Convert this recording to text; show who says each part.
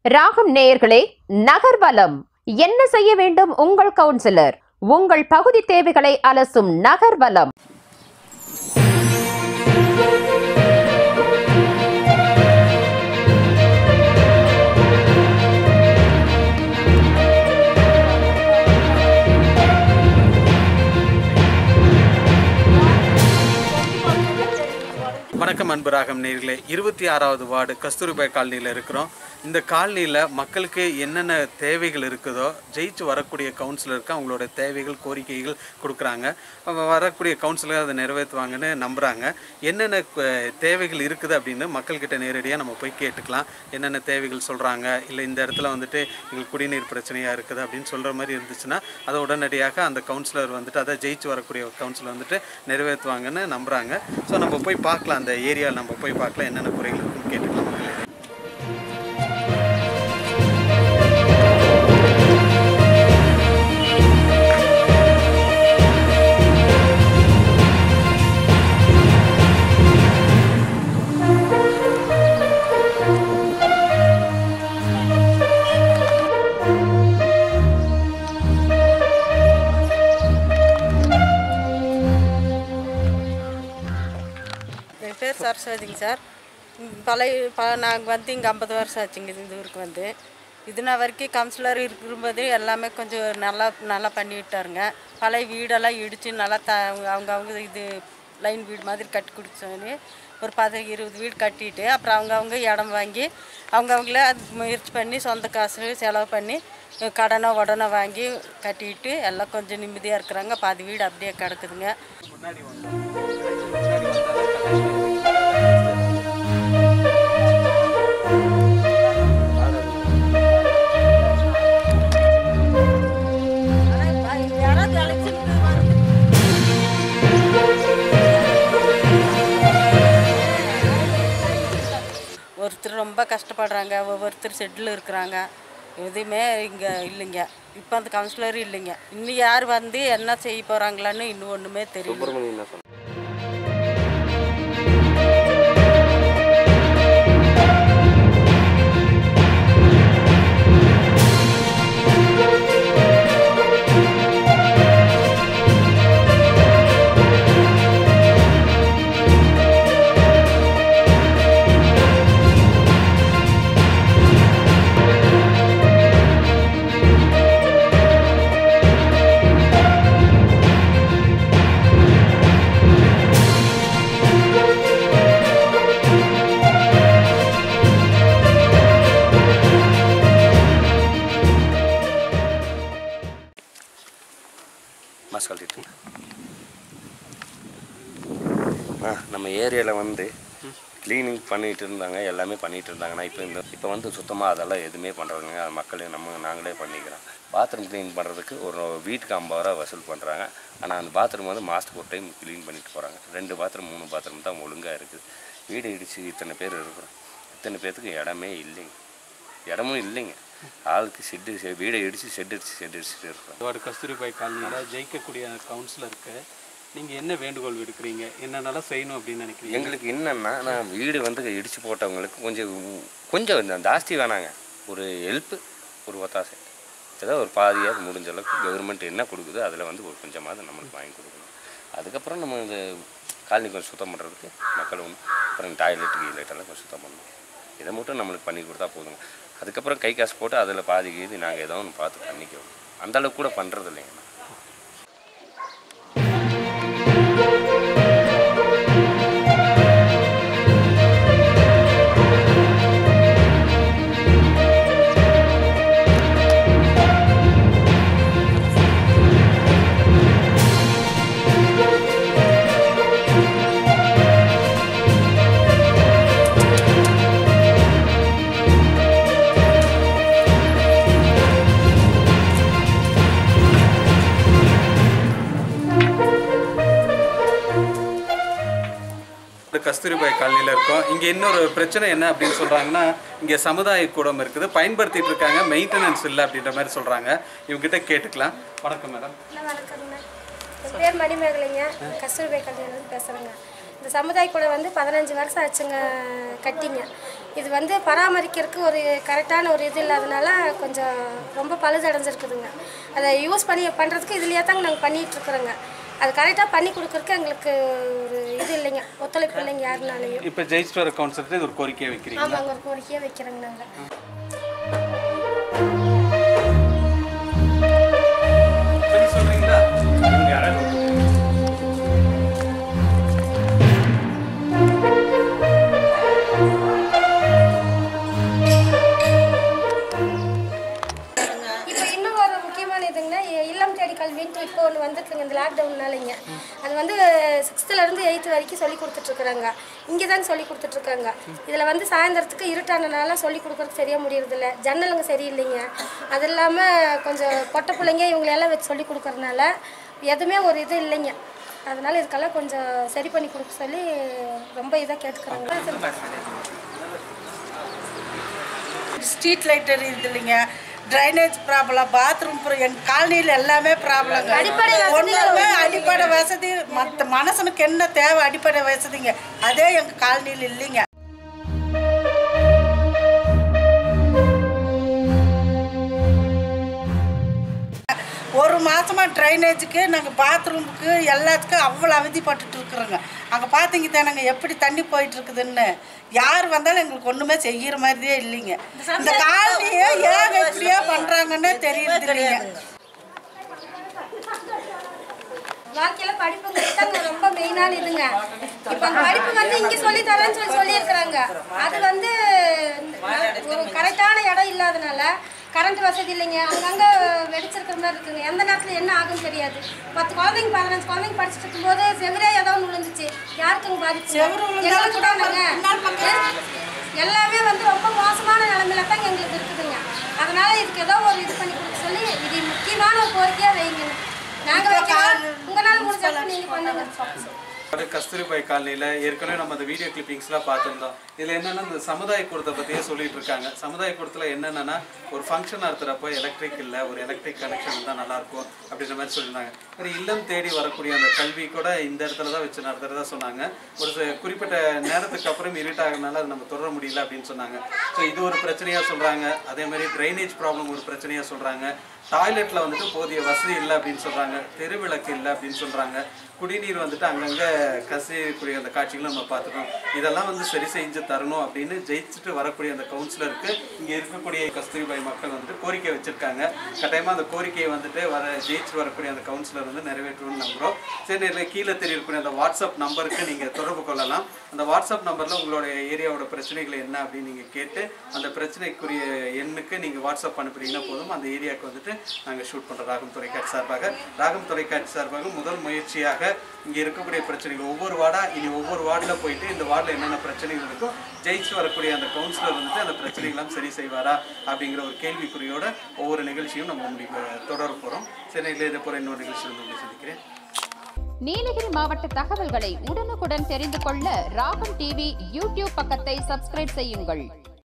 Speaker 1: ராகம் நேயர்களே நகர்வலம் என்ன செய்ய வேண்டும் உங்கள் கவுன்சிலர் உங்கள் பகுதி தேவைகளை அலசும் நகர்வலம்
Speaker 2: வணக்கம் அன்பு ராகம் நேர்களே இருபத்தி ஆறாவது வார்டு கஸ்தூரிபாய் காலனியில் இருக்கிறோம் இந்த காலனியில் மக்களுக்கு என்னென்ன தேவைகள் இருக்குதோ ஜெயிச்சு வரக்கூடிய கவுன்சிலருக்கு அவங்களோட தேவைகள் கோரிக்கைகள் கொடுக்குறாங்க அவங்க வரக்கூடிய கவுன்சிலர் அதை நிறைவேற்றுவாங்கன்னு நம்புகிறாங்க என்னென்ன அஹ், தேவைகள் இருக்குது அப்படின்னு மக்கள்கிட்ட நேரடியாக நம்ம போய் கேட்டுக்கலாம் என்னென்ன தேவைகள் சொல்கிறாங்க இல்லை இந்த இடத்துல வந்துட்டு எங்களுக்கு குடிநீர் பிரச்சனையாக இருக்குது அப்படின்னு சொல்கிற மாதிரி இருந்துச்சுன்னா அதை உடனடியாக அந்த கவுன்சிலர் வந்துட்டு அதை ஜெயிச்சு வரக்கூடிய கவுன்சிலர் வந்துட்டு நிறைவேற்றுவாங்கன்னு நம்புகிறாங்க ஸோ நம்ம போய் பார்க்கலாம் அந்த ஏரியாவில் நம்ம போய் பார்க்கலாம் என்னென்ன குறைகள் இருக்குன்னு கேட்டுக்கலாம் மக்களே.
Speaker 3: என் பேர் சரஸ்வதிங்க சார் ம், பழைய ப நாங்கள் வந்து இங்கே ஐம்பது வருஷம் ஆச்சுங்க இந்த ஊருக்கு வந்து இது நான் வரைக்கும் கவுன்சிலர் இருக்கும்போது எல்லாமே கொஞ்சம் நல்லா நல்லா பண்ணி விட்டாருங்க பழைய வீடெல்லாம் இடித்து நல்லா த அவங்க அவங்க இது லைன் வீடு மாதிரி கட்டி கொடுத்தோன்னு ஒரு பத இருபது வீடு கட்டிட்டு அப்புறம் அவங்க அவங்க இடம் வாங்கி அவங்க அவங்களே அது முயற்சி பண்ணி சொந்த காசு செலவு பண்ணி கடனை உடனே வாங்கி கட்டிட்டு எல்லாம் கொஞ்சம் நிம்மதியாக இருக்கிறாங்க பாதி வீடு அப்படியே கிடக்குதுங்க யாராவது அழைச்சிட்டு வர ஒருத்தர் ரொம்ப கஷ்டப்படுறாங்க ஒவ்வொருத்தர் செட்டில் இருக்கிறாங்க எதுவுமே இங்கே இல்லைங்க இப்போ அந்த கவுன்சிலரும் இல்லைங்க இன்னும் யார் வந்து என்ன செய்ய போகிறாங்களான்னு இன்னும் ஒன்றுமே தெரியல
Speaker 4: மாஸ்க் கழட்டிட்டு ஆ நம்ம ஏரியாவில் வந்து க்ளீனிங் பண்ணிட்டு இருந்தாங்க எல்லாமே பண்ணிட்டு இருந்தாங்கன்னா இப்போ இந்த இப்போ வந்து சுத்தமாக அதெல்லாம் எதுவுமே பண்ணுறவங்க மக்களே நம்ம நாங்களே பண்ணிக்கிறோம் பாத்ரூம் க்ளீன் பண்ணுறதுக்கு ஒரு வீட்டுக்கு ஐம்பது ரூபா வசூல் பண்ணுறாங்க ஆனால் அந்த பாத்ரூம் வந்து மாதத்துக்கு ஒரு டைம் க்ளீன் பண்ணிட்டு போகிறாங்க ரெண்டு பாத்ரூம் மூணு பாத்ரூம் தான் ஒழுங்காக இருக்குது வீடு இடித்து இத்தனை பேர் இருக்கிறோம் இத்தனை பேர்த்துக்கு இடமே இல்லைங்க இடமும் இல்லைங்க ஆளுக்கு ஷெட்டு வீடை இடித்து ஷெட் அடிச்சு ஷெட் அடிச்சுட்டு இருக்கிறோம்
Speaker 2: வார்டு கஸ்தூரிபாய் காலனியில் ஜெயிக்கக்கூடிய கவுன்சிலருக்கு நீங்கள் என்ன வேண்டுகோள் விடுக்கிறீங்க என்னென்னலாம் செய்யணும் அப்படின்னு நினைக்கிறீங்க
Speaker 4: எங்களுக்கு என்னன்னா நான் வீடு வந்து இடிச்சு போட்டவங்களுக்கு கொஞ்சம் கொஞ்சம் இந்த ஜாஸ்தி வேணாங்க ஒரு ஹெல்ப்பு ஒரு ஒத்தாசை ஏதோ ஒரு பாதியாக முடிஞ்ச அளவுக்கு கவர்மெண்ட் என்ன கொடுக்குதோ அதில் வந்து ஒரு கொஞ்சமாவது நம்மளுக்கு வாங்கி கொடுக்கணும் அதுக்கப்புறம் நம்ம இந்த காலனி கொஞ்சம் சுத்தம் பண்ணுறதுக்கு மக்கள் ஒன்று அப்புறம் டாய்லெட் கீழெட் எல்லாம் கொஞ்சம் சுத்தம் பண்ணணும் இதை மட்டும் நம்மளுக்கு பண்ணி கொடுத்தா போதுங்க அதுக்கப்புறம் கை காசு போட்டு அதில் பாதி கீதி நாங்கள் ஏதோ ஒன்று பார்த்து பண்ணிக்குவோம் அந்த அளவுக்கு கூட பண்ணுறது இல்லைங்க
Speaker 2: இந்த கஸ்தூரிபாய் காலனியில் இருக்கோம் இங்கே இன்னொரு பிரச்சனை என்ன அப்படின்னு சொல்கிறாங்கன்னா இங்கே சமுதாய கூடம் இருக்குது பயன்படுத்திட்டு இருக்காங்க மெயின்டெனன்ஸ் இல்லை அப்படின்ற மாதிரி சொல்கிறாங்க இவங்ககிட்ட கேட்டுக்கலாம் வணக்கம் மேடம்
Speaker 5: அண்ணா வணக்கம்ண்ணா என் பேர் மணிமேகலைங்க கஸ்தூரிபாய் கல்யாணம் பேசுகிறேங்க இந்த சமுதாய கூட வந்து பதினஞ்சு வருஷம் ஆச்சுங்க கட்டிங்க இது வந்து பராமரிக்கிறதுக்கு ஒரு கரெக்டான ஒரு இது இல்லாதனால கொஞ்சம் ரொம்ப பழுதடைஞ்சிருக்குதுங்க அதை யூஸ் பண்ணி பண்ணுறதுக்கு இதுலேயே தாங்க நாங்கள் பண்ணிகிட்ருக்குறோங்க அது கரெக்டாக பண்ணி கொடுக்குறக்கு எங்களுக்கு ஒரு இது இல்லைங்க ஒத்துழைப்பு இல்லைங்க யாருனாலையும்
Speaker 2: இப்போ ஜெயிச்சுட்டு வர கவுன்சிலர் இது ஒரு கோரிக்கையை வைக்கிறீங்க
Speaker 5: ஆமாங்க ஒரு கோரிக்கையாக வைக்கிறோங்க நாங்கள்
Speaker 2: சரி சொல்றீங்களா
Speaker 5: இப்போ இன்னும் ஒரு முக்கியமான இதுங்கன்னா இ- இல்லம் தேடி கல்வின்ட்டு இப்போ ஒன்று வந்துருக்குங்க இந்த லாக்டவுன்னாலங்க அது வந்து சிக்ஸ்த்துலேருந்து எயித்து வரைக்கும் சொல்லி கொடுத்துட்ருக்குறாங்க இங்கே தாங்க சொல்லி கொடுத்துட்ருக்காங்க இதில் வந்து சாயந்தரத்துக்கு இருட்டானனால சொல்லி கொடுக்குறதுக்கு சரியாக முடியறதில்ல ஜன்னலுங்க சரியில்லைங்க அது இல்லாமல் கொஞ்சம் பொட்டை பிள்ளைங்க இவங்களெல்லாம் வச்சு சொல்லி கொடுக்கறதுனால எதுவுமே ஒரு இது இல்லைங்க அதனால இதுக்கெல்லாம் கொஞ்சம் சரி பண்ணி கொடுக்க சொல்லி ரொம்ப இதாக கேட்டுக்கிறாங்க
Speaker 6: ஸ்ட்ரீட் லைட் எரியுது இல்லைங்க ட்ரைனேஜ் ப்ராப்ளம் பாத்ரூம் எங்கள் காலனியில் எல்லாமே ப்ராப்ளங்க
Speaker 5: அடிப்படை வசதிகள்
Speaker 6: ஒன்றுமே அடிப்படை வசதி மற்ற மனுஷனுக்கு என்ன தேவை அடிப்படை வசதிங்க அதே எங்கள் காலனியில் இல்லைங்க ஒரு மாசமா ட்ரைனேஜுக்கு நாங்கள் பாத்ரூமுக்கு எல்லாத்துக்கும் அவ்வளோ அவதிப்பட்டுட்டு இருக்கிறோங்க அங்கே பார்த்தீங்க தானங்க எப்படி தண்ணி போயிட்டு இருக்குதுன்னு யார் வந்தாலும் எங்களுக்கு ஒன்றுமே செய்கிற மாதிரியே இல்லைங்க இந்த காலனியே ஏன் எப்படியோ பண்ணுறாங்கன்னே தெரியுது இல்லைங்க
Speaker 5: வாழ்க்கையில படிப்புங்கிறது தாங்க ரொம்ப மெயினான இதுங்க இப்போ அந்த படிப்பு வந்து இங்க சொல்லி தரேன்னு சொல்லி சொல்லியிருக்கிறாங்க அது வந்து ஒரு கரெக்டான இடம் இல்லாதனால கரண்ட் வசதி இல்லைங்க அங்கங்க வெடிச்சிருக்கிற மாதிரி இருக்குங்க எந்த நேரத்தில் என்ன ஆகும்னு தெரியாது பத்து குழந்தைங்க பதினஞ்சு குழந்தைங்க படிச்சுட்டு இருக்கும்போது செவரே ஏதோ ஒன்று விழுந்துச்சு யாருக்குங்க பாதிப்பு
Speaker 6: செவுரு விழுந்தா
Speaker 5: எங்களுக்கு
Speaker 6: கூட
Speaker 5: தானங்க.
Speaker 6: பின்னால் பக்கம்
Speaker 5: எல்லாமே வந்து ரொம்ப மோசமான நிலைமையில தான் எங்களுக்கு இருக்குதுங்க அதனால இதுக்கு ஏதோ ஒரு இது பண்ணி கொடுக்க சொல்லி இது முக்கியமான ஒரு கோரிக்கையா வைங்க நாங்க வைக்கிறோம் உங்களால முடிஞ்ச அளவுக்கு நீங்க பண்ணுங்க
Speaker 2: ஒரு கஸ்தூரிபாய் காலனியில் ஏற்கனவே நம்ம அந்த வீடியோ கிளிப்பிங்ஸ்லாம் பார்த்துருந்தோம் இதில் என்னென்னா இந்த சமுதாய கூடத்தை பற்றியே சொல்லிட்டு இருக்காங்க சமுதாய கூடத்தில் என்னென்னா ஒரு ஃபங்க்ஷன் நடத்துகிறப்போ எலக்ட்ரிக் இல்லை ஒரு எலக்ட்ரிக் கனெக்ஷன் இருந்தால் நல்லாயிருக்கும் அப்படின்ற மாதிரி சொல்லியிருந்தாங்க ஒரு இல்லம் தேடி வரக்கூடிய அந்த கல்வி கூட இந்த இடத்துல தான் வச்சு நடத்துறதா சொன்னாங்க ஒரு சில குறிப்பிட்ட நேரத்துக்கு அப்புறம் இருட்டாகிறதுனால அது நம்ம தொடர முடியல அப்படின்னு சொன்னாங்க ஸோ இது ஒரு பிரச்சனையாக சொல்கிறாங்க அதே மாதிரி ட்ரைனேஜ் ப்ராப்ளம் ஒரு பிரச்சனையாக சொல்கிறாங்க டாய்லெட்டில் வந்துட்டு போதிய வசதி இல்லை அப்படின்னு சொல்கிறாங்க தெருவிளக்கு இல்லை அப்படின்னு சொல்கிறாங்க குடிநீர் வந்துட்டு அங்கங்கே கசியக்கூடிய அந்த காட்சிகளும் நம்ம பார்த்துட்டோம் இதெல்லாம் வந்து சரி செஞ்சு தரணும் அப்படின்னு ஜெயிச்சுட்டு வரக்கூடிய அந்த கவுன்சிலருக்கு இங்கே இருக்கக்கூடிய கஸ்தூரிபாய் மக்கள் வந்துட்டு கோரிக்கை வச்சுருக்காங்க கட்டாயமாக அந்த கோரிக்கையை வந்துட்டு வர ஜெயிச்சுட்டு வரக்கூடிய அந்த கவுன்சிலர் வந்து நிறைவேற்றணும்னு நம்புகிறோம் சரி நேரில் கீழே தெரியக்கூடிய அந்த வாட்ஸ்அப் நம்பருக்கு நீங்கள் தொடர்பு கொள்ளலாம் அந்த வாட்ஸ்அப் நம்பரில் உங்களுடைய ஏரியாவோட பிரச்சனைகள் என்ன அப்படின்னு நீங்கள் கேட்டு அந்த பிரச்சனைக்குரிய எண்ணுக்கு நீங்கள் வாட்ஸ்அப் அனுப்புனீங்கன்னா போதும் அந்த ஏரியாவுக்கு வந்துட்டு நாங்கள் ஷூட் பண்ணுறோம் ராகம் தொலைக்காட்சி சார்பாக ராகம் தொலைக்காட்சி சார்பாக முதல் முயற்சியாக இங்கே இருக்கக்கூடிய பிரச்சனைகள் ஒவ்வொரு வார்டாக இனி ஒவ்வொரு வார்டில் போயிட்டு இந்த வார்டில் என்னென்ன பிரச்சனைகள் இருக்கோ ஜெயிச்சு வரக்கூடிய அந்த கவுன்சிலர் வந்துட்டு அந்த பிரச்சனைகள்லாம் சரி செய்வாரா அப்படிங்கிற ஒரு கேள்விக்குறியோட ஒவ்வொரு நிகழ்ச்சியும் நம்ம முடிக்க தொடர போகிறோம் சென்னையில் இதை போகிற இன்னொரு நிகழ்ச்சி வந்து உங்களை சந்திக்கிறேன்
Speaker 1: நீலகிரி மாவட்ட தகவல்களை உடனுக்குடன் தெரிந்து கொள்ள ராகம் டிவி யூடியூப் பக்கத்தை சப்ஸ்கிரைப் செய்யுங்கள்